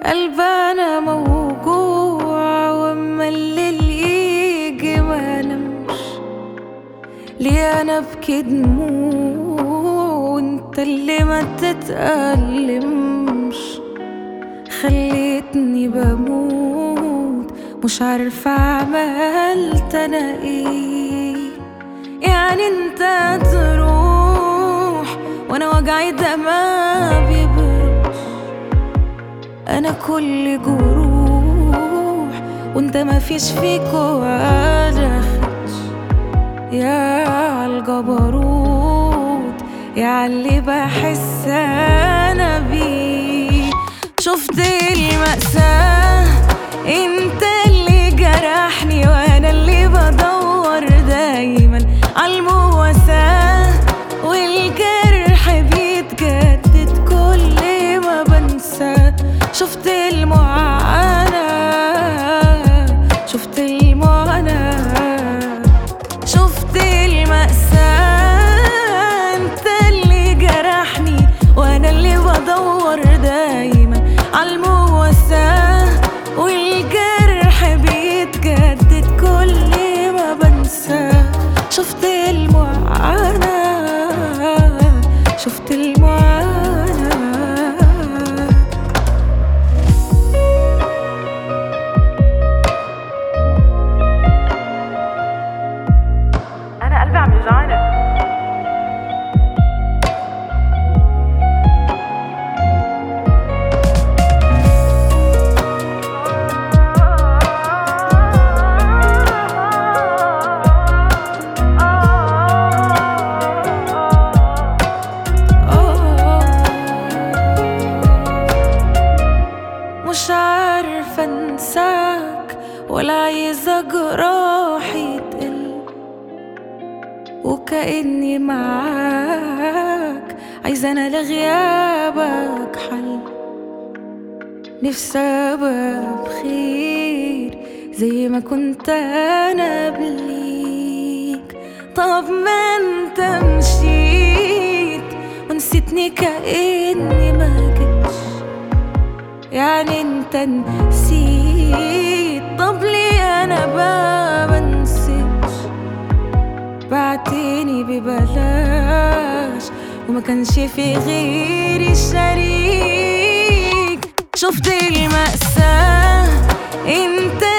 قلبنا موجوع واما الليل يجي ما نمش ليه انا ابكي دموع وانت اللي ما تتألمش خليتني بموت مش عارفة عملت انا ايه يعني انت تروح وانا وجعي ده ما بيبرش انا كل جروح وانت ما فيش فيك ولا خدش يا عالجبروت يا عاللي بحس انا بيه شفت المأساة انت اللي جرحني وانا اللي بدور دايما عالمواساة والجرح بيتجدد كل ما بنسى شفت المعاناة شفت المعاناة شفت المأساة انت اللي جرحني وانا اللي بدور دايما عالمواساة والجرح بيتجدد كل ما بنسى شفت المعاناة شفت المعاناة انا قلبي عم يوجعني مش عارفة انساك ولا عايزة جراحي تقل وكأني معاك عايزة انا لغيابك حل نفسي ابقى بخير زي ما كنت انا قبليك طب ما انت مشيت ونسيتني كأني ما جيتش يعني انت نسيت طب ليه انا بقى منسيتش بعتني ببلاش وما كانش في غيري شريك شفت المأساة انت